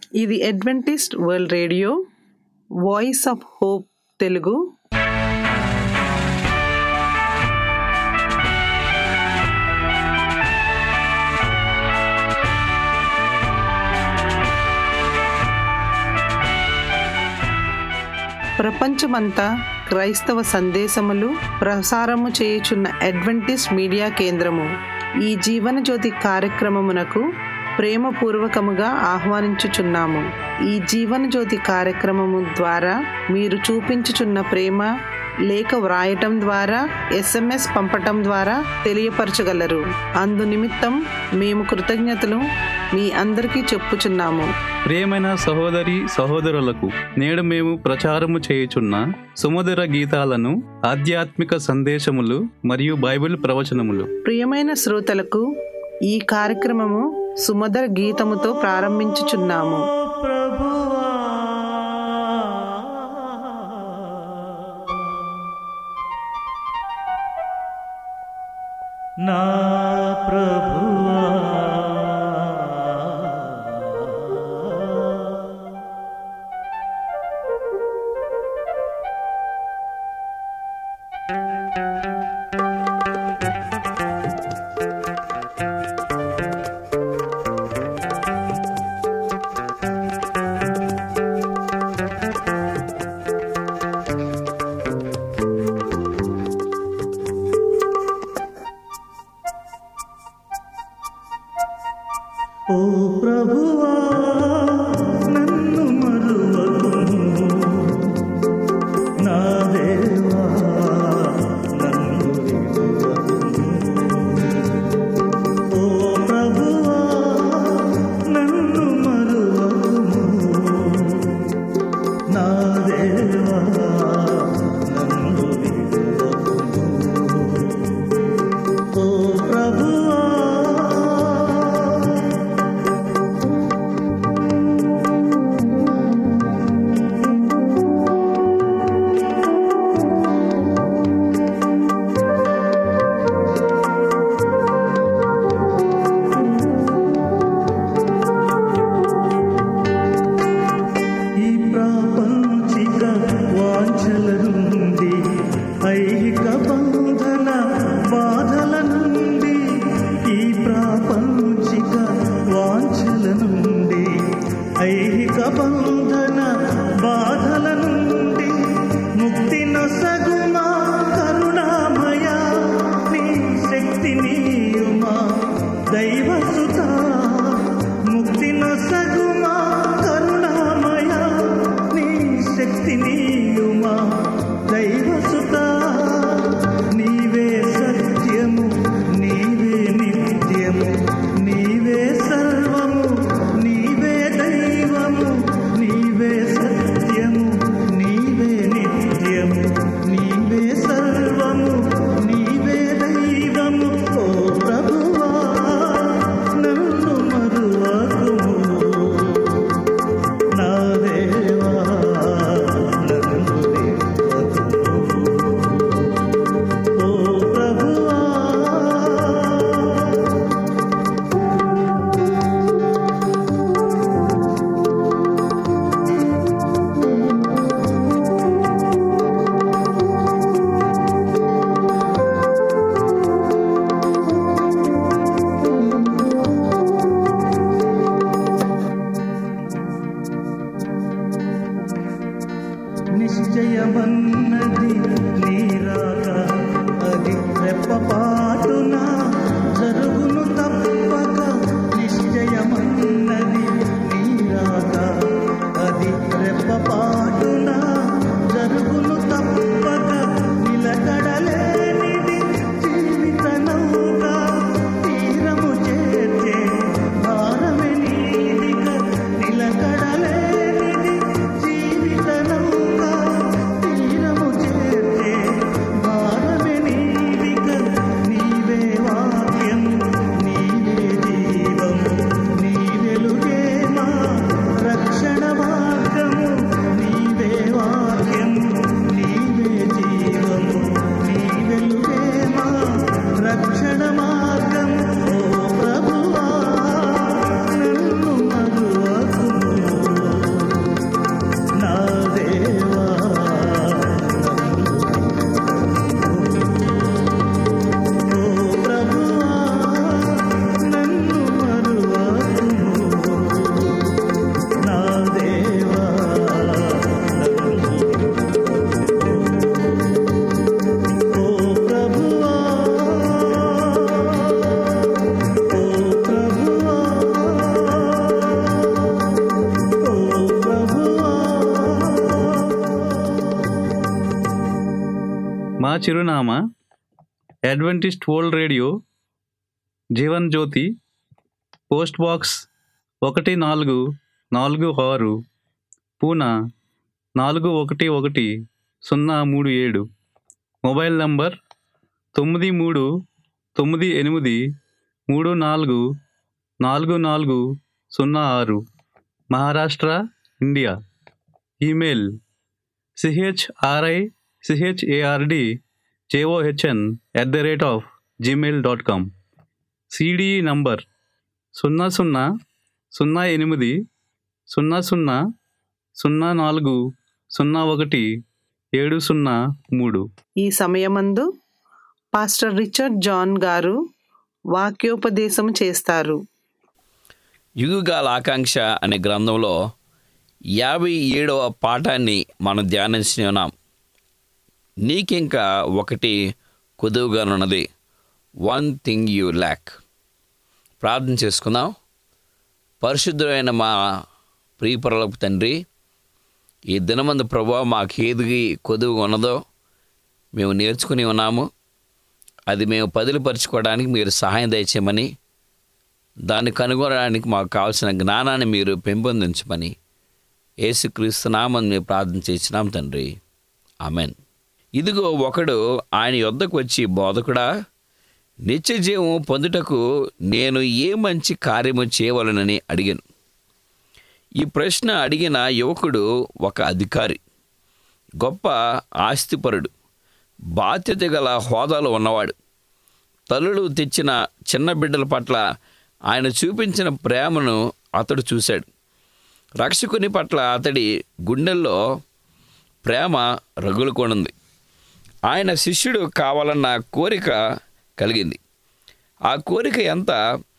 ఇది Adventist World Radio Voice of Hope Telugu ప్రపంచమంతా క్రైస్తవ సందేశములు ప్రసారము చేయుచున్న అడ్వెంటిస్ట్ మీడియా కేంద్రము ఈ జీవన జ్యోతి కార్యక్రమమునకు ప్రేమపూర్వకముగా ఆహ్వానించుచున్నాము ఈ జీవన జ్యోతి కార్యక్రమము ద్వారా మీరు చూపించుచున్న ప్రేమ లేఖ వ్రాయటం ద్వారా ఎస్ఎంఎస్ పంపటం ద్వారా తెలియపరచగలరు అందు నిమిత్తం మేము కృతజ్ఞతలు మీ అందరికీ చెప్పుచున్నాము ప్రియమైన సహోదరి సహోదరులకు నేడు మేము ప్రచారము చేయుచున్న సుమధుర గీతాలను ఆధ్యాత్మిక సందేశములు మరియు బైబిల్ ప్రవచనములు ప్రియమైన శ్రోతలకు ఈ కార్యక్రమము సుమధుర గీతముతో ప్రారంభించుచున్నాము ప్రభువా నా ప్రభువా ఓ ప్రభువా నన్ను మరువకుము నా దేవా నన్ను విడువకుము ఓ ప్రభువా నన్ను మరువకుము నా దేవా నన్ను విడువకుము ఓ ప్రభువా ఈ ప్రాపంచిక వాంఛల నుండి ఐహిక బంధన బాధల నుండి ఈ ప్రాపంచిక వాంఛల నుండి ఐహిక బంధన బాధల నుండి ముక్తి నొసగుమా కరుణామయ నీ శక్తి నీయుమా దైవసుత ముక్తి నొసగుమా కరుణామయ నీ శక్తి నీయుమా దైవసుత నీవే సత్యము నీవే నిత్యము నీవే సర్వము నీవే దైవము నీవే సత్యము నీవే నిత్యము నీవే సర్వము నీవే దైవము ఓ ప్రభువా నన్ను మరువకుము నా దేవా నన్ను విడువకుము. ఓ ప్రభువా నిశ్చయమన్నది నీరాక అది రెప్పపాటున జరుగును తప్పక నిశ్చయమన్నది నీరాక అది రెప్పపాటున జరుగును తప్పక నిలకడలేనిది జీవిత నౌక తీరము చేర్చే భారమే నీదిక నిలకడలేనిది జీవిత నౌక తీరము చేర్చే చిరునామా Adventist World Radio Jeevan Jyothi post box ఒకటి నాలుగు నాలుగు ఆరు పూనా నాలుగు ఒకటి ఒకటి సున్నా మూడు ఏడు మొబైల్ నంబర్ తొమ్మిది మూడు తొమ్మిది ఎనిమిది మూడు నాలుగు నాలుగు నాలుగు సున్నా ఆరు Maharashtra India email C H R I C H A R D J O H N at the rate of Gmail dot com CDE number సున్నా సున్నా సున్నా ఎనిమిది సున్నా సున్నా సున్నా నాలుగు సున్నా ఒకటి ఏడు సున్నా మూడు ఈ సమయమందు పాస్టర్ రిచర్డ్ జాన్ గారు వాక్యోపదేశం చేస్తారు యుగాల ఆకాంక్ష అనే గ్రంథంలో యాభై ఏడవ పాఠాన్ని మనం ధ్యానిస్తున్నాం నీకింకా ఒకటి కొదువుగానున్నది వన్ థింగ్ యూ ల్యాక్ ప్రార్థన చేసుకుందాం పరిశుద్ధమైన మా ప్రియపరలకు తండ్రి ఈ దినమందు ప్రభావ మాకు ఏది కొదువుగా ఉన్నదో మేము నేర్చుకుని ఉన్నాము అది మేము పదిలిపరచుకోవడానికి మీరు సహాయం దయచేయమని దాన్ని కనుగొనడానికి మాకు కావాల్సిన జ్ఞానాన్ని మీరు పెంపొందించమని యేసుక్రీస్తు నామని మేము ప్రార్థన చేసినాం తండ్రి ఆమెన్ ఇదిగో ఒకడు ఆయన యొద్దకు వచ్చి బోధకుడా నిత్య జీవం పొందుటకు నేను ఏ మంచి కార్యము చేయవలనని అడిగాను ఈ ప్రశ్న అడిగిన యువకుడు ఒక అధికారి గొప్ప ఆస్తిపరుడు బాధ్యత గల హోదాలో ఉన్నవాడు తల్లులు తెచ్చిన చిన్న బిడ్డల పట్ల ఆయన చూపించిన ప్రేమను అతడు చూశాడు రక్షకుని పట్ల అతడి గుండెల్లో ప్రేమ రగులుకొనుంది ఆయన శిష్యుడు కావాలన్న కోరిక కలిగింది ఆ కోరిక ఎంత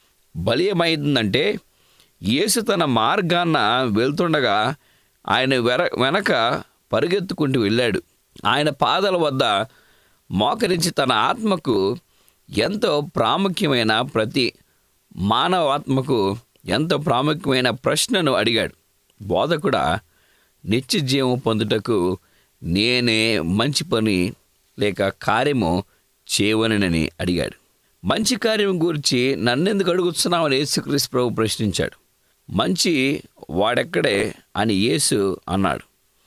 బలీయమైందంటే యేసు తన మార్గాన్న వెళ్తుండగా ఆయన వెర వెనక పరిగెత్తుకుంటూ వెళ్ళాడు ఆయన పాదాల వద్ద మోకరించి తన ఆత్మకు ఎంతో ప్రాముఖ్యమైన ప్రతి మానవాత్మకు ఎంతో ప్రాముఖ్యమైన ప్రశ్నను అడిగాడు బోధకుడా నిత్య జీవం పొందుటకు నేనే మంచి పని లేక కార్యము చేయవనని అడిగాడు మంచి కార్యం గురించి నన్నెందుకు అడుగుతున్నామని యేసుక్రీస్తు ప్రభు ప్రశ్నించాడు మంచి వాడెక్కడే అని యేసు అన్నాడు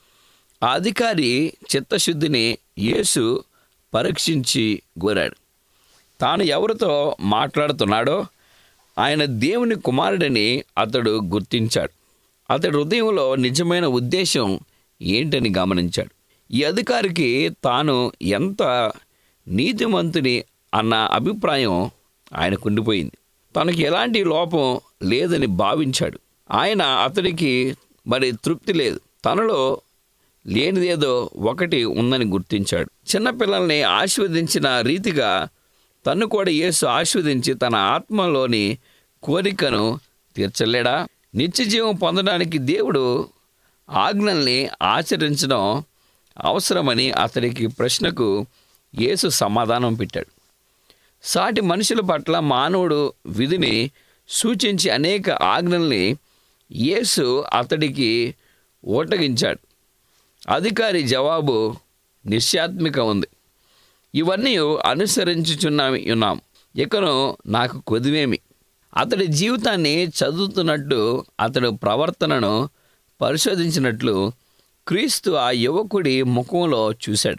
ఆ అధికారి చిత్తశుద్ధిని యేసు పరీక్షించి కోరాడు తాను ఎవరితో మాట్లాడుతున్నాడో ఆయన దేవుని కుమారుడని అతడు గుర్తించాడు అతడి హృదయంలో నిజమైన ఉద్దేశం ఏంటని గమనించాడు ఈ అధికారికి తాను ఎంత నీతిమంతుని అన్న అభిప్రాయం ఆయనకు ఉండిపోయింది తనకి ఎలాంటి లోపం లేదని భావించాడు ఆయన అతడికి మరి తృప్తి లేదు తనలో లేనిదేదో ఒకటి ఉందని గుర్తించాడు చిన్నపిల్లల్ని ఆశీర్వదించిన రీతిగా తన్ను కూడా యేసు ఆశీర్వదించి తన ఆత్మలోని కోరికను తీర్చలేడా నిత్య జీవం పొందడానికి దేవుడు ఆజ్ఞల్ని ఆచరించడం అవసరమని అతడికి ప్రశ్నకు యేసు సమాధానం పెట్టాడు సాటి మనుషుల పట్ల మానవుడు విధిని సూచించి అనేక ఆజ్ఞల్ని యేసు అతడికి ఓటగించాడు అధికారి జవాబు నిశ్చాత్మిక ఉంది ఇవన్నీ అనుసరించుచున్నా ఉన్నాం ఇకను నాకు కొదివేమి అతడి జీవితాన్ని చదువుతున్నట్టు అతడు ప్రవర్తనను పరిశోధించినట్లు క్రీస్తు ఆ యువకుడి ముఖంలో చూశాడు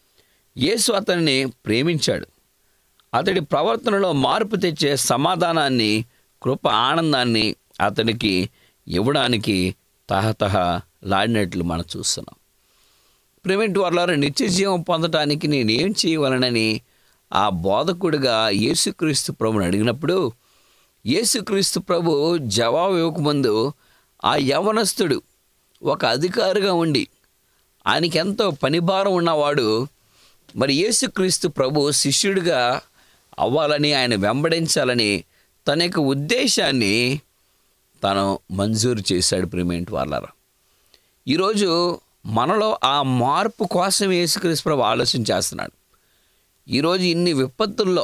యేసు అతన్ని ప్రేమించాడు అతడి ప్రవర్తనలో మార్పు తెచ్చే సమాధానాన్ని కృప ఆనందాన్ని అతనికి ఇవ్వడానికి తహతహ లాడినట్లు మనం చూస్తున్నాం ప్రేమింటి వాళ్ళ నిత్య జీవం పొందటానికి నేనేం చేయవలనని ఆ బోధకుడిగా యేసుక్రీస్తు ప్రభుని అడిగినప్పుడు యేసుక్రీస్తు ప్రభు జవాబు ఇవ్వకముందు ఆ యవనస్తుడు ఒక అధికారిగా ఉండి ఆయనకి ఎంతో పనిభారం ఉన్నవాడు మరి యేసుక్రీస్తు ప్రభు శిష్యుడిగా అవ్వాలని ఆయన వెంబడించాలని తన యొక్క ఉద్దేశాన్ని తను మంజూరు చేశాడు ప్రిమేంట్ వాళ్ళరా ఈరోజు మనలో ఆ మార్పు కోసం యేసుక్రీస్తు ప్రభు ఆలోచన చేస్తున్నాడు ఈరోజు ఇన్ని విపత్తుల్లో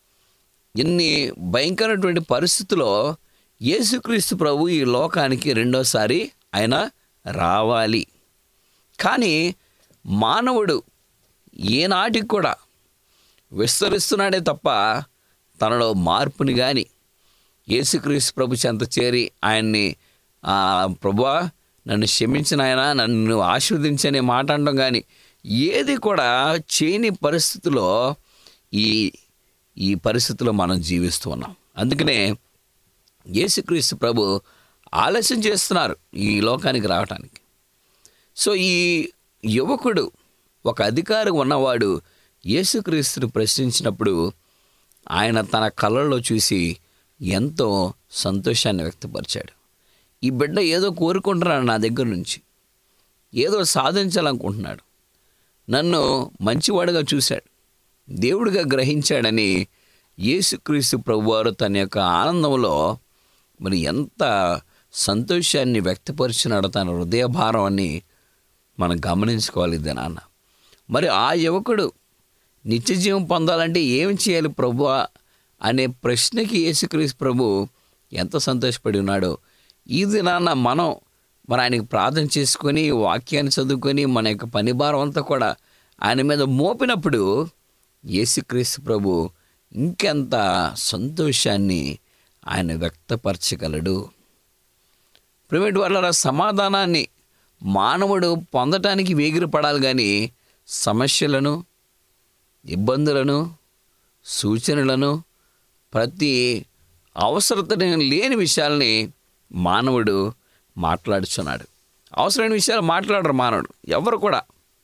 ఇన్ని భయంకరమైనటువంటి పరిస్థితుల్లో యేసుక్రీస్తు ప్రభు ఈ లోకానికి రెండోసారి ఆయన రావాలి కానీ మానవుడు ఏనాటికి కూడా విస్తరిస్తున్నాడే తప్ప తనలో మార్పుని కానీ యేసుక్రీస్తు ప్రభు చెంత చేరి ఆయన్ని "ఆ, ప్రభువా నన్ను క్షమించిన ఆయన నన్ను ఆశీర్వదించనే మాట అనడం కానీ ఏది కూడా చేయని పరిస్థితిలో ఈ ఈ పరిస్థితిలో మనం జీవిస్తూ ఉన్నాం అందుకనే యేసుక్రీస్తు ప్రభు ఆలస్యం చేస్తున్నారు ఈ లోకానికి రావటానికి సో ఈ యువకుడు ఒక అధికారి ఉన్నవాడు యేసుక్రీస్తుని ప్రశ్నించినప్పుడు ఆయన తన కళ్ళల్లో చూసి ఎంతో సంతోషాన్ని వ్యక్తపరిచాడు ఈ బిడ్డ ఏదో కోరుకుంటున్నాడు నా దగ్గర నుంచి ఏదో సాధించాలనుకుంటున్నాడు నన్ను మంచివాడుగా చూశాడు దేవుడిగా గ్రహించాడని యేసుక్రీస్తు ప్రభువారు తన యొక్క ఆనందంలో మరి ఎంత సంతోషాన్ని వ్యక్తపరిచినాడో తన హృదయ భారాన్ని మనం గమనించుకోవాలి ఇది నాన్న మరి ఆ యువకుడు నిత్య జీవం పొందాలంటే ఏం చేయాలి ప్రభు అనే ప్రశ్నకి యేసుక్రీస్తు ప్రభు ఎంత సంతోషపడి ఉన్నాడో ఈ దినాన్న మనం మరి ఆయనకి ప్రార్థన చేసుకొని వాక్యాన్ని చదువుకొని మన యొక్క పని భారం అంతా కూడా ఆయన మీద మోపినప్పుడు యేసుక్రీస్తు ప్రభు ఇంకెంత సంతోషాన్ని ఆయన వ్యక్తపరచగలడు ప్రైవేట్ వాళ్ళ సమాధానాన్ని మానవుడు పొందటానికి వేగిరపడాలి కానీ సమస్యలను ఇబ్బందులను సూచనలను ప్రతి అవసరత లేని విషయాల్ని మానవుడు మాట్లాడుచున్నాడు అవసరమైన విషయాలు మాట్లాడరు మానవుడు ఎవరు కూడా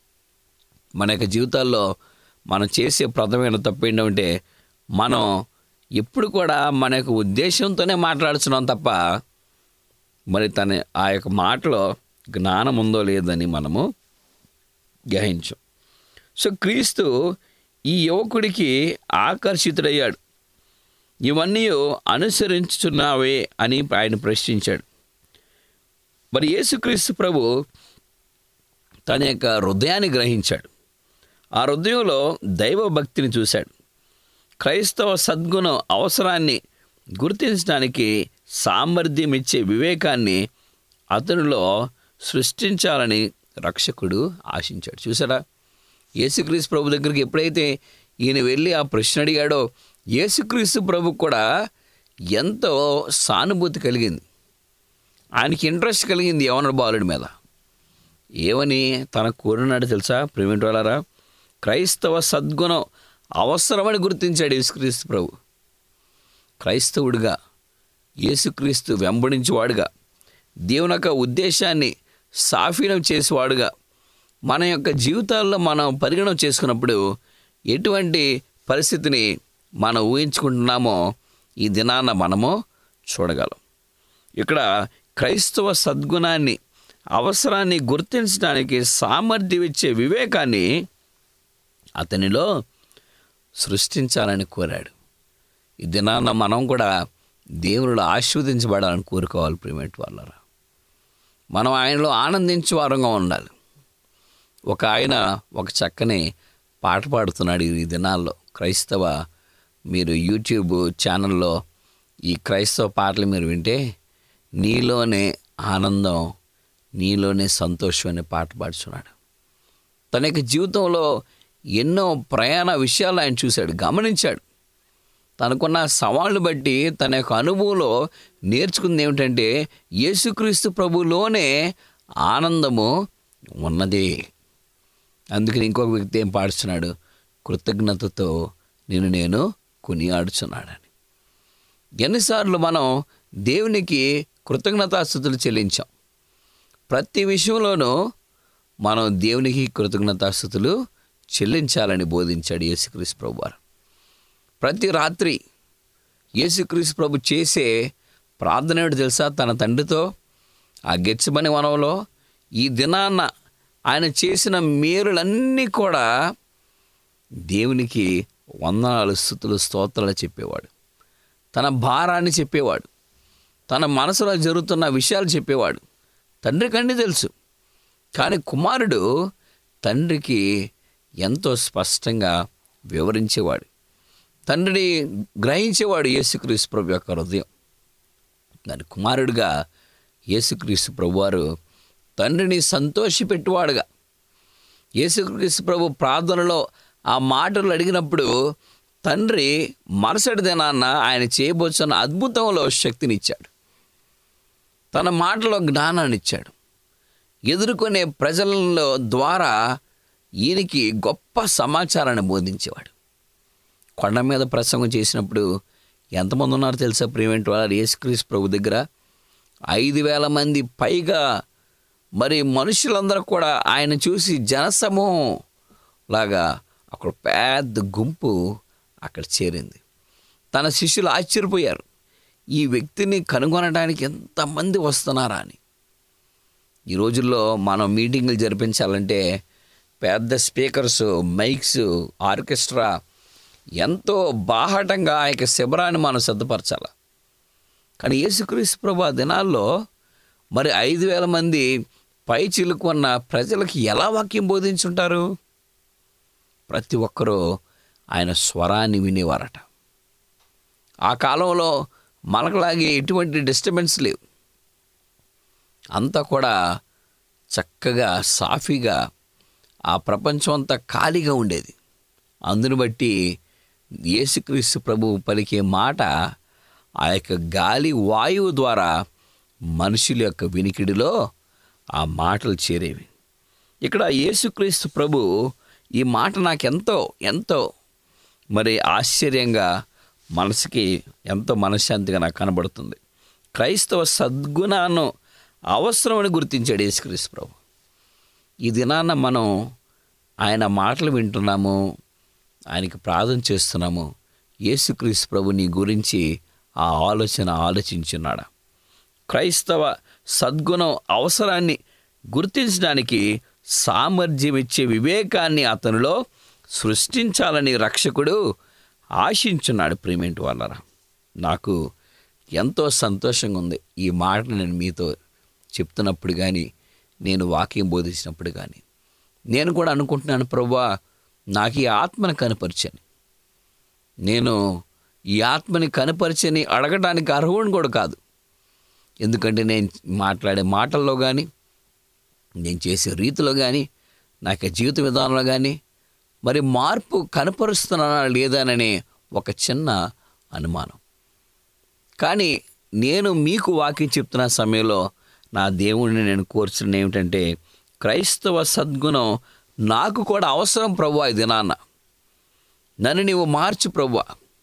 మన యొక్క జీవితాల్లో మనం చేసే ప్రథమైన తప్పు ఏంటంటే మనం ఎప్పుడు కూడా మన యొక్క ఉద్దేశంతోనే మాట్లాడుతున్నాం తప్ప మరి తన ఆ యొక్క మాటలో జ్ఞానం ఉందో లేదని మనము గ్రహించాం సో క్రీస్తు ఈ యువకుడికి ఆకర్షితుడయ్యాడు ఇవన్నీ అనుసరించుచున్నావే అని ఆయన ప్రశ్నించాడు మరి యేసుక్రీస్తు ప్రభు తన యొక్క హృదయాన్ని గ్రహించాడు ఆ హృదయంలో దైవ భక్తిని చూశాడు క్రైస్తవ సద్గుణం అవసరాన్ని గుర్తించడానికి సామర్థ్యం ఇచ్చే వివేకాన్ని అతనిలో సృష్టించాలని రక్షకుడు ఆశించాడు చూసారా యేసుక్రీస్తు ప్రభు దగ్గరికి ఎప్పుడైతే ఈయన వెళ్ళి ఆ ప్రశ్న అడిగాడో యేసుక్రీస్తు ప్రభు కూడా ఎంతో సానుభూతి కలిగింది ఆయనకి ఇంట్రెస్ట్ కలిగింది యవన బాలుడి మీద ఏమని తన కోరినాడు తెలుసా ప్రేమిటి వాళ్ళారా క్రైస్తవ సద్గుణం అవసరమని గుర్తించాడు యేసుక్రీస్తు ప్రభు క్రైస్తవుడిగా యేసుక్రీస్తు వెంబడించేవాడుగా దేవుని యొక్క ఉద్దేశాన్ని సాఫీనం చేసేవాడుగా మన యొక్క జీవితాల్లో మనం పరిగణన చేసుకున్నప్పుడు ఎటువంటి పరిస్థితిని మనం ఊహించుకుంటున్నామో ఈ దినాన మనము చూడగలం ఇక్కడ క్రైస్తవ సద్గుణాన్ని అవసరాన్ని గుర్తించడానికి సామర్థ్యం ఇచ్చే వివేకాన్ని అతనిలో సృష్టించాలని కోరాడు ఈ దినాన మనం కూడా దేవునిలో ఆశీర్వదించబడాలని కోరుకోవాలి ప్రిమేట్ వాళ్ళరా మనం ఆయనలో ఆనందించే వారంగా ఉండాలి ఒక ఆయన ఒక చక్కని పాట పాడుతున్నాడు ఈ దినాల్లో క్రైస్తవ మీరు యూట్యూబ్ ఛానల్లో ఈ క్రైస్తవ పాటలు మీరు వింటే నీలోనే ఆనందం నీలోనే సంతోషం అనే పాట పాడుతున్నాడు తన యొక్క జీవితంలో ఎన్నో ప్రయాణ విషయాలు ఆయన చూశాడు గమనించాడు తనకున్న సవాళ్ళు బట్టి తన యొక్క అనుభవంలో నేర్చుకుంది ఏమిటంటే యేసుక్రీస్తు ప్రభులోనే ఆనందము ఉన్నది అందుకని ఇంకొక వ్యక్తి ఏం పాడుతున్నాడు కృతజ్ఞతతో నేను నేను కొనియాడుచున్నాడని ఎన్నిసార్లు మనం దేవునికి కృతజ్ఞతాస్థుతులు చెల్లించాం ప్రతి విషయంలోనూ మనం దేవునికి కృతజ్ఞతాస్థుతులు చెల్లించాలని బోధించాడు యేసుక్రీస్తు ప్రభు వారు ప్రతి రాత్రి యేసుక్రీస్తు ప్రభు చేసే ప్రార్థన ఏమిటో తెలుసా తన తండ్రితో ఆ గెచ్చబని వనంలో ఈ దినాన్న ఆయన చేసిన మేలులన్నీ కూడా దేవునికి వందనాలు స్థుతులు స్తోత్రాలు చెప్పేవాడు తన భారాన్ని చెప్పేవాడు తన మనసులో జరుగుతున్న విషయాలు చెప్పేవాడు తండ్రికి అన్నీ తెలుసు కానీ కుమారుడు తండ్రికి ఎంతో స్పష్టంగా వివరించేవాడు తండ్రిని గ్రహించేవాడు యేసుక్రీస్తు ప్రభు యొక్క హృదయం దాని కుమారుడిగా యేసుక్రీస్తు ప్రభువారు తండ్రిని సంతోషపెట్టువాడుగా యేసుక్రీస్తు ప్రభు ప్రార్థనలో ఆ మాటలు అడిగినప్పుడు తండ్రి మరుసటి దినాన్న ఆయన చేయబోతున్న అద్భుతంలో శక్తినిచ్చాడు తన మాటలో జ్ఞానాన్ని ఇచ్చాడు ఎదుర్కొనే ప్రజలలో ద్వారా ఈయనకి గొప్ప సమాచారాన్ని బోధించేవాడు కొండ మీద ప్రసంగం చేసినప్పుడు ఎంతమంది ఉన్నారో తెలుసా ప్రియమేంటి వాళ్ళ యేసుక్రీస్తు ప్రభు దగ్గర ఐదు వేల మంది పైగా మరి మనుషులందరూ కూడా ఆయన చూసి జనసమూహం లాగా అక్కడ పెద్ద గుంపు అక్కడ చేరింది తన శిష్యులు ఆశ్చర్యపోయారు ఈ వ్యక్తిని కనుగొనడానికి ఎంతమంది వస్తున్నారా అని ఈ రోజుల్లో మనం మీటింగులు జరిపించాలంటే పెద్ద స్పీకర్స్ మైక్స్ ఆర్కెస్ట్రా ఎంతో బాహటంగా ఆ యొక్క శిబరాన్ని మనం సిద్ధపరచాలి కానీ యేసుక్రీస్తు ప్రభు ఆ దినాల్లో మరి ఐదు వేల మంది పై చిలుకున్న ప్రజలకి ఎలా వాక్యం బోధించుంటారు ప్రతి ఒక్కరూ ఆయన స్వరాన్ని వినేవారట ఆ కాలంలో మనకులాగే ఎటువంటి డిస్టర్బెన్స్ లేవు అంతా కూడా చక్కగా సాఫీగా ఆ ప్రపంచం అంతా ఖాళీగా ఉండేది అందును బట్టి యేసుక్రీస్తు ప్రభు పలికే మాట ఆ యొక్క గాలి వాయువు ద్వారా మనుషుల యొక్క వినికిడిలో ఆ మాటలు చేరేవి ఇక్కడ యేసుక్రీస్తు ప్రభు ఈ మాట నాకెంతో ఎంతో మరి ఆశ్చర్యంగా మనసుకి ఎంతో మనశ్శాంతిగా నాకు కనబడుతుంది క్రైస్తవ సద్గుణాన్ని అవసరమని గుర్తించాడు యేసుక్రీస్తు ప్రభు ఈ దినాన మనం ఆయన మాటలు వింటున్నాము ఆయనకి ప్రార్థన చేస్తున్నాము యేసుక్రీస్తు ప్రభు నీ గురించి ఆ ఆలోచన ఆలోచించున్నాడా క్రైస్తవ సద్గుణం అవసరాన్ని గుర్తించడానికి సామర్థ్యం ఇచ్చే వివేకాన్ని అతనిలో సృష్టించాలని రక్షకుడు ఆశించున్నాడు ప్రేమేంటి వాళ్ళరా నాకు ఎంతో సంతోషంగా ఉంది ఈ మాట నేను మీతో చెప్తున్నప్పుడు కానీ నేను వాక్యం బోధించినప్పుడు కానీ నేను కూడా అనుకుంటున్నాను ప్రభా నాకు ఈ ఆత్మను కనపరిచని నేను ఈ ఆత్మని కనపరిచని అడగడానికి అర్హుని కూడా కాదు ఎందుకంటే నేను మాట్లాడే మాటల్లో కానీ నేను చేసే రీతిలో కానీ నా యొక్క జీవిత విధానంలో కానీ మరి మార్పు కనపరుస్తున్నానా లేదాననే ఒక చిన్న అనుమానం కానీ నేను మీకు వాక్యం చెప్తున్న సమయంలో నా దేవుడిని నేను కోరుచున్న ఏమిటంటే క్రైస్తవ సద్గుణం నాకు కూడా అవసరం ప్రభు ఇది నాన్న నన్ను నీవు మార్చు ప్రభు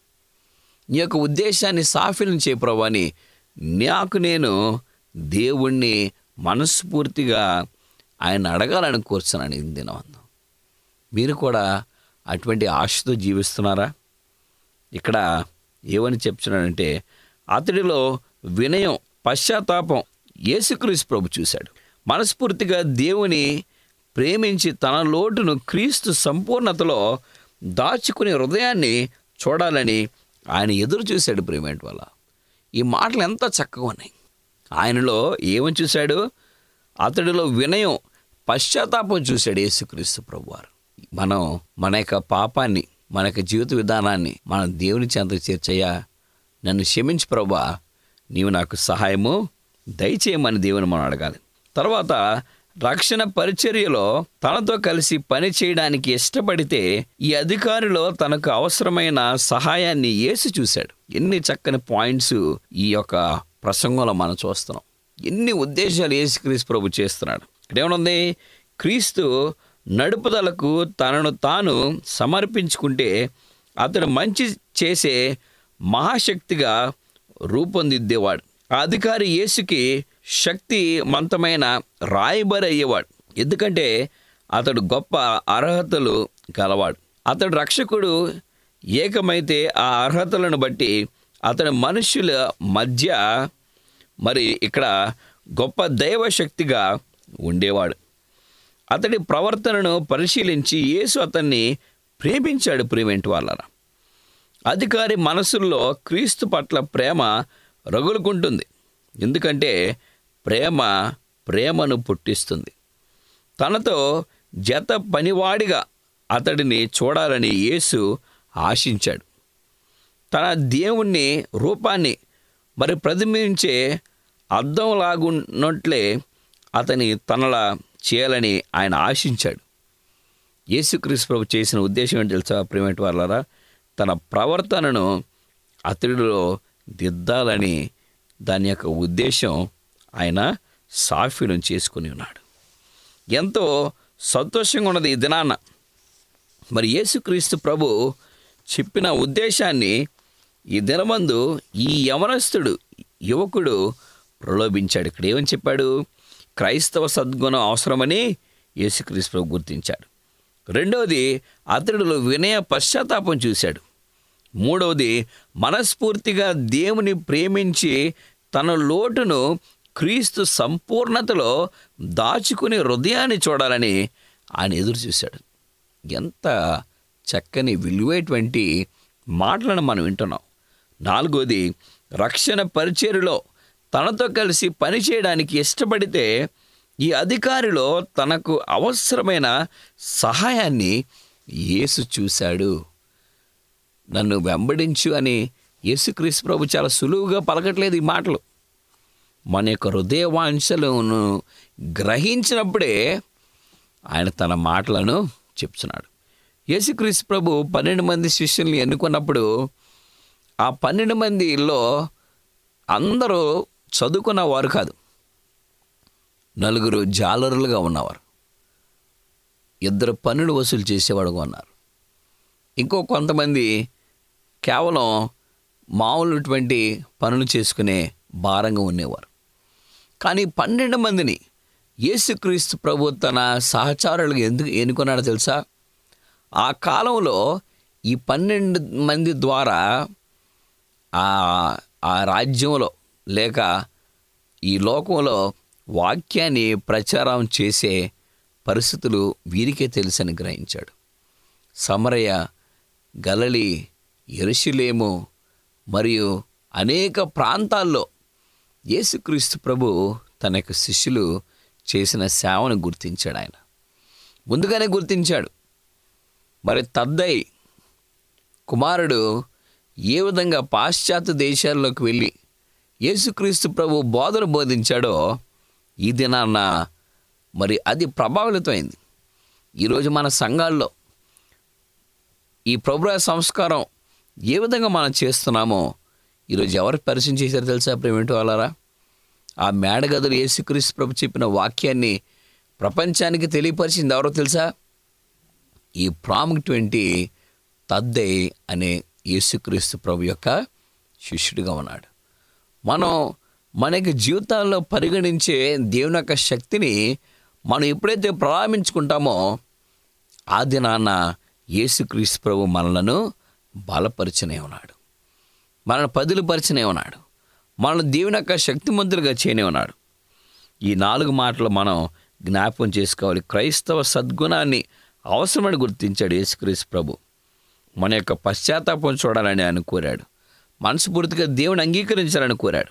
నీ యొక్క ఉద్దేశాన్ని సాఫీలను చేయ ప్రభు అని నాకు నేను దేవుణ్ణి మనస్ఫూర్తిగా ఆయన అడగాలని కోరుచున్నాను ఈ దినవందం మీరు కూడా అటువంటి ఆశతో జీవిస్తున్నారా ఇక్కడ ఏమని చెప్తున్నాడంటే అతడిలో వినయం పశ్చాత్తాపం యేసుక్రీస్తు ప్రభు చూశాడు మనస్ఫూర్తిగా దేవుని ప్రేమించి తన లోటును క్రీస్తు సంపూర్ణతలో దాచుకునే హృదయాన్ని చూడాలని ఆయన ఎదురు చూశాడు ప్రేమేంటి వల్ల ఈ మాటలు ఎంత చక్కగా ఉన్నాయి ఆయనలో ఏమని చూశాడు అతడిలో వినయం పశ్చాత్తాపం చూశాడు యేసుక్రీస్తు ప్రభువారు మనం మన యొక్క పాపాన్ని మన యొక్క జీవిత విధానాన్ని మన దేవుని చెంత చేర్చయ్యా నన్ను క్షమించి ప్రభా నీవు నాకు సహాయము దయచేయమని దేవుని మనం అడగాలి తర్వాత రక్షణ పరిచర్యలో తనతో కలిసి పని చేయడానికి ఇష్టపడితే ఈ అధికారిలో తనకు అవసరమైన సహాయాన్ని యేసు చూశాడు ఎన్ని చక్కని పాయింట్స్ ఈ యొక్క ప్రసంగంలో మనం చూస్తున్నాం ఎన్ని ఉద్దేశాలు యేసుక్రీస్తు ప్రభు చేస్తున్నాడు ఇక్కడ ఏమనుంది క్రీస్తు నడుపుదలకు తనను తాను సమర్పించుకుంటే అతడు మంచి చేసే మహాశక్తిగా రూపొందిద్దేవాడు ఆ అధికారి యేసుకి శక్తిమంతమైన రాయబరి అయ్యేవాడు ఎందుకంటే అతడు గొప్ప అర్హతలు గలవాడు అతడు రక్షకుడు ఏకమైతే ఆ అర్హతలను బట్టి అతడు మనుష్యుల మధ్య మరి ఇక్కడ గొప్ప దైవశక్తిగా ఉండేవాడు అతడి ప్రవర్తనను పరిశీలించి యేసు అతన్ని ప్రేమించాడు ప్రేమేంటి వాళ్ళరా అధికారి మనసుల్లో క్రీస్తు పట్ల ప్రేమ రగులుకుంటుంది ఎందుకంటే ప్రేమ ప్రేమను పుట్టిస్తుంది తనతో జత పనివాడిగా అతడిని చూడాలని యేసు ఆశించాడు తన దేవుణ్ణి రూపాన్ని మరి ప్రతిబింబించే అద్దంలాగున్నట్లే అతని తనలా చేయాలని ఆయన ఆశించాడు యేసుక్రీస్తు ప్రభు చేసిన ఉద్దేశం ఏంటి తెలుసా ప్రేమటి వాళ్ళారా తన ప్రవర్తనను అతడిలో దిద్దాలని దాని యొక్క ఉద్దేశం ఆయన సాఫీనం చేసుకుని ఉన్నాడు ఎంతో సంతోషంగా ఉన్నది ఈ దినాన మరి యేసుక్రీస్తు ప్రభు చెప్పిన ఉద్దేశాన్ని ఈ దినమందు ఈ యవనస్తుడు యువకుడు ప్రలోభించాడు ఇక్కడ ఏమని చెప్పాడు క్రైస్తవ సద్గుణం అవసరమని యేసుక్రీస్తు ప్రభు గుర్తించాడు రెండవది అతడిలో వినయ పశ్చాత్తాపం చూశాడు మూడవది మనస్ఫూర్తిగా దేవుని ప్రేమించి తన లోటును క్రీస్తు సంపూర్ణతలో దాచుకుని హృదయాన్ని చూడాలని ఆయన ఎదురు చూశాడు ఎంత చక్కని విలువైనటువంటి మాటలను మనం వింటున్నాం నాలుగోది రక్షణ పరిచర్యలో తనతో కలిసి పనిచేయడానికి ఇష్టపడితే ఈ అధికారిలో తనకు అవసరమైన సహాయాన్ని యేసు చూశాడు నన్ను వెంబడించు అని యేసుక్రీస్తు ప్రభు చాలా సులువుగా పలకట్లేదు ఈ మాటలు మన యొక్క హృదయ వాంఛలను గ్రహించినప్పుడే ఆయన తన మాటలను చెప్తున్నాడు యేసుక్రీస్తు ప్రభు పన్నెండు మంది శిష్యుల్ని ఎన్నుకున్నప్పుడు ఆ పన్నెండు మందిలో అందరూ చదువుకున్న వారు కాదు నలుగురు జాలరులుగా ఉన్నవారు ఇద్దరు పన్నులు వసూలు చేసేవాడుగా ఉన్నారు ఇంకో కొంతమంది కేవలం మామూలుటువంటి పనులు చేసుకునే భారంగా ఉండేవారు కానీ పన్నెండు మందిని యేసుక్రీస్తు ప్రభు తన సహచారులుగా ఎందుకు ఎన్నుకున్నాడో తెలుసా ఆ కాలంలో ఈ పన్నెండు మంది ద్వారా ఆ ఆ రాజ్యంలో లేక ఈ లోకంలో వాక్యాన్ని ప్రచారం చేసే పరిస్థితులు వీరికే తెలుసని గ్రహించాడు సమరయ గలలి ఎరుషులేము మరియు అనేక ప్రాంతాల్లో యేసుక్రీస్తు ప్రభు తన యొక్క శిష్యులు చేసిన సేవను గుర్తించాడు ఆయన ముందుగానే గుర్తించాడు మరి తద్దై కుమారుడు ఏ విధంగా పాశ్చాత్య దేశాల్లోకి వెళ్ళి యేసుక్రీస్తు ప్రభు బోధన బోధించాడో ఈ దినాన్న మరి అది ప్రభావితమైంది ఈరోజు మన సంఘాల్లో ఈ ప్రభు సంస్కారం ఏ విధంగా మనం చేస్తున్నామో ఈరోజు ఎవరు పరిచయం చేశారో తెలుసా ప్రేమేంటి వాళ్ళారా ఆ మేడగదులు యేసుక్రీస్తు ప్రభు చెప్పిన వాక్యాన్ని ప్రపంచానికి తెలియపరిచింది ఎవరో తెలుసా ఈ ప్రాముఖ్యటువంటి తద్దే అనే యేసుక్రీస్తు ప్రభు యొక్క శిష్యుడిగా ఉన్నాడు మనం మనకి జీవితాల్లో పరిగణించే దేవుని యొక్క శక్తిని మనం ఎప్పుడైతే ప్రారంభించుకుంటామో ఆ దినాన యేసుక్రీస్తు ప్రభు మనలను బలపరిచనే ఉన్నాడు మనల్ని పదిలిపరిచనే ఉన్నాడు మనల్ని దేవుని యొక్క శక్తిమంతులుగా చేయనే ఉన్నాడు ఈ నాలుగు మాటలు మనం జ్ఞాపకం చేసుకోవాలి క్రైస్తవ సద్గుణాన్ని అవసరమని గుర్తించాడు యేసుక్రీస్తు ప్రభు మన యొక్క పశ్చాత్తాపం చూడాలని ఆయన కోరాడు మనస్ఫూర్తిగా దేవుని అంగీకరించాలని కోరాడు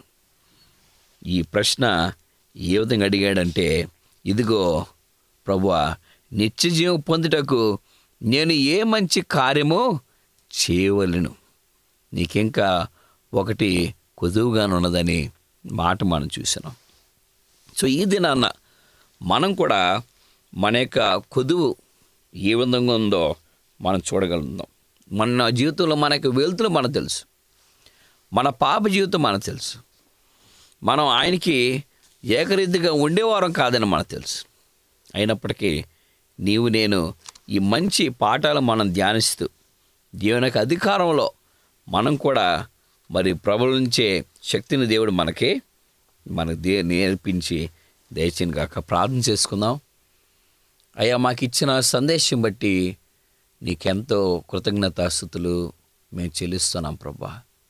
ఈ ప్రశ్న ఏ విధంగా అడిగాడంటే ఇదిగో ప్రభువా నిత్య జీవం పొందుటకు నేను ఏ మంచి కార్యమో చేయవలను నీకింకా ఒకటి కొదువుగానున్నదని మాట మనం చూసినాం సో ఈ దినాన్న మనం కూడా మన యొక్క కొదువు ఏ విధంగా ఉందో మనం చూడగలుగుతాం మన జీవితంలో మనకు వెలుతులు మనకు తెలుసు మన పాప జీవితం మనకు తెలుసు మనం ఆయనకి ఏకరీతిగా ఉండేవారం కాదని మనకు తెలుసు అయినప్పటికీ నీవు నేను ఈ మంచి పాఠాలు మనం ధ్యానిస్తూ దేవుని యొక్క అధికారంలో మనం కూడా మరి ప్రబలించే శక్తిని దేవుడు మనకి మనకు దే నేర్పించి దయచేని కాక ప్రార్థన చేసుకుందాం అయ్యా మాకు ఇచ్చిన సందేశం బట్టి నీకెంతో కృతజ్ఞతాస్థుతులు మేము చెల్లిస్తున్నాం ప్రభా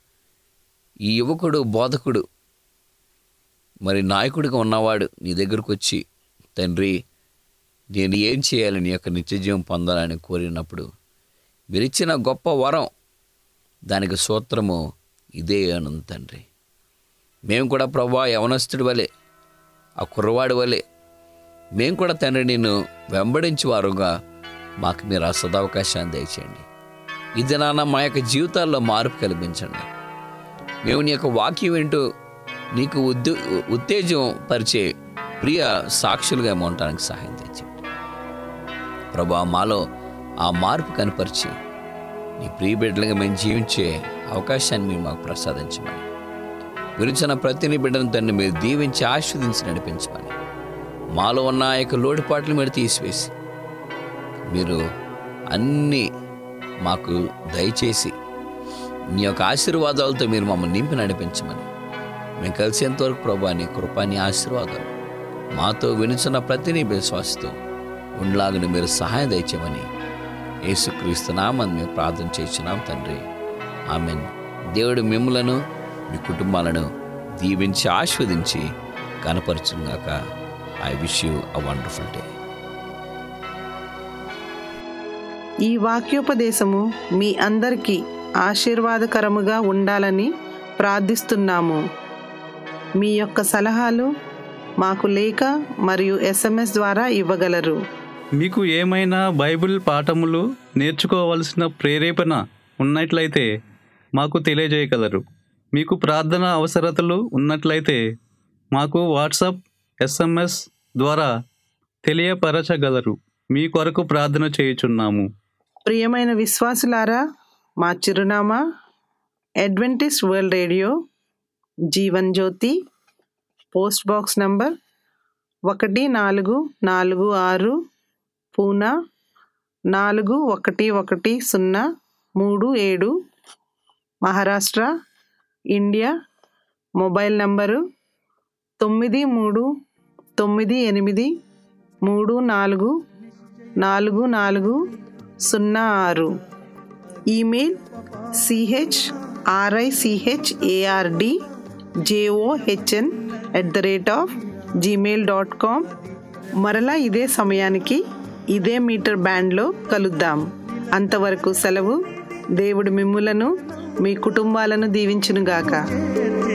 ఈ యువకుడు బోధకుడు మరి నాయకుడిగా ఉన్నవాడు నీ దగ్గరకు వచ్చి తండ్రి నేను ఏం చేయాలి నీ యొక్క నిత్యజీవం పొందాలని కోరినప్పుడు మీరిచ్చిన గొప్ప వరం దానికి సూత్రము ఇదే అనుంది తండ్రి మేము కూడా ప్రభా యవనస్తుడి వలె ఆ కుర్రవాడి వలె మేము కూడా తండ్రి నిన్ను వెంబడించి వారుగా మాకు మీరు ఆ సదావకాశాన్ని దయచేయండి ఇది నాన్న మా యొక్క జీవితాల్లో మార్పు కల్పించండి మేము నీ యొక్క వాక్యం ఏంటో నీకు ఉద్దే ఉత్తేజం పరిచే ప్రియ సాక్షులుగా ఉండటానికి సహాయం తెచ్చండి ప్రభా మాలో ఆ మార్పు కనపరిచి నీ ప్రియ బిడ్డలుగా మేము జీవించే అవకాశాన్ని మీరు మాకు ప్రసాదించమని గురించిన ప్రతిని బిడ్డను తండ్రి మీరు దీవించి ఆస్వాదించి నడిపించమని మాలో ఉన్న ఆ యొక్క లోటుపాట్లు మీరు తీసివేసి మీరు అన్నీ మాకు దయచేసి నీ యొక్క ఆశీర్వాదాలతో మీరు మమ్మల్ని నింపి నడిపించమని మేము కలిసేంతవరకు ప్రభా నీ కృపా నీ ఆశీర్వాదాలు మాతో వినుచున్న ప్రతి నీ విశ్వాసతో ఉండలాగిన మీరు సహాయం దయచేయమని యేసుక్రీస్తు నామని మేము ప్రార్థన చేస్తున్నాం తండ్రి ఆమెన్ దేవుడు మిమ్మలను మీ కుటుంబాలను దీవించి ఆస్వాదించి కనపరచుగాక I wish you a wonderful day ఈ వాక్యోపదేశము మీ అందరికీ ఆశీర్వాదకరముగా ఉండాలని ప్రార్థిస్తున్నాము మీ యొక్క సలహాలు మాకు లేఖ మరియు ఎస్ఎంఎస్ ద్వారా ఇవ్వగలరు మీకు ఏమైనా బైబిల్ పాఠములు నేర్చుకోవలసిన ప్రేరేపణ ఉన్నట్లయితే మాకు తెలియజేయగలరు మీకు ప్రార్థన అవసరతలు ఉన్నట్లయితే మాకు వాట్సాప్ ఎస్ఎంఎస్ ద్వారా తెలియపరచగలరు మీ కొరకు ప్రార్థన చేయుచున్నాము ప్రియమైన విశ్వాసులారా మా చిరునామా Adventist World Radio Jeevan Jyothi post box number ఒకటి నాలుగు నాలుగు ఆరు పూనా నాలుగు ఒకటి ఒకటి సున్నా మూడు ఏడు మహారాష్ట్ర ఇండియా మొబైల్ నంబరు తొమ్మిది మూడు తొమ్మిది ఎనిమిది మూడు నాలుగు నాలుగు నాలుగు సున్నా ఆరు email C H R I C H A R D J O H N at the rate of Gmail dot com మరలా ఇదే సమయానికి ఇదే మీటర్ బ్యాండ్లో కలుద్దాం అంతవరకు సెలవు దేవుడు మిమ్ములను మీ కుటుంబాలను దీవించునుగాక చేర్చే